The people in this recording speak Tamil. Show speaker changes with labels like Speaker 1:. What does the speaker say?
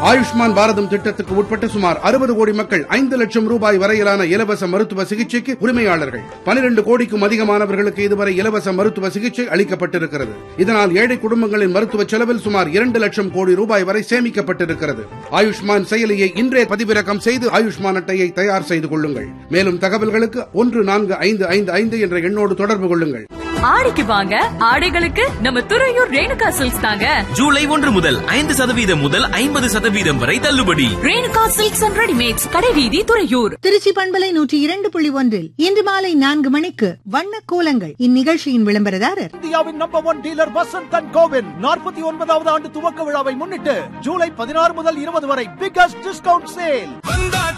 Speaker 1: ஆயுஷ்மான் பாரதம் திட்டத்துக்கு உட்பட்ட சுமார் அறுபது கோடி மக்கள் ஐந்து லட்சம் ரூபாய் வரையிலான இலவச மருத்துவ சிகிச்சைக்கு உரிமையாளர்கள் பனிரெண்டு கோடிக்கும் அதிகமானவர்களுக்கு இதுவரை இலவச மருத்துவ சிகிச்சை அளிக்கப்பட்டிருக்கிறது இதனால் ஏழை குடும்பங்களின் மருத்துவ செலவில் சுமார் இரண்டு லட்சம் கோடி ரூபாய் வரை சேமிக்கப்பட்டிருக்கிறது ஆயுஷ்மான் செயலியை இன்றே பதிவிறக்கம் செய்து ஆயுஷ்மான் அட்டையை தயார் செய்து கொள்ளுங்கள் மேலும் தகவல்களுக்கு ஒன்று நான்கு ஐந்து ஐந்து ஐந்து என்ற எண்ணோடு தொடர்பு கொள்ளுங்கள்
Speaker 2: ஆடிக்கு வாங்க ஆடைகளுக்கு நம்ம துறையூர் ரேணுகா சில்க்ஸ் தாங்க
Speaker 3: ஜூலை ஒன்று முதல் ஐந்து சதவீதம் முதல் ஐம்பது சதவீதம் வரை தள்ளுபடி
Speaker 2: ரேணுகா சில்க்ஸ் அண்ட் ரெடிமேட்ஸ் கடைவீதி துறையூர்
Speaker 4: திருச்சி பண்பலை நூற்றி இரண்டு புள்ளி ஒன்றில் இன்று மாலை நான்கு மணிக்கு வண்ண கோலங்கள் இந்நிகழ்ச்சியின் விளம்பரதாரர்
Speaker 5: இந்தியாவின் number one dealer Vasanth and கோவின் நாற்பத்தி ஒன்பதாவது ஆண்டு துவக்க விழாவை முன்னிட்டு ஜூலை பதினாறு முதல் இருபது வரை பிகஸ்ட் டிஸ்கவுண்ட் சேல்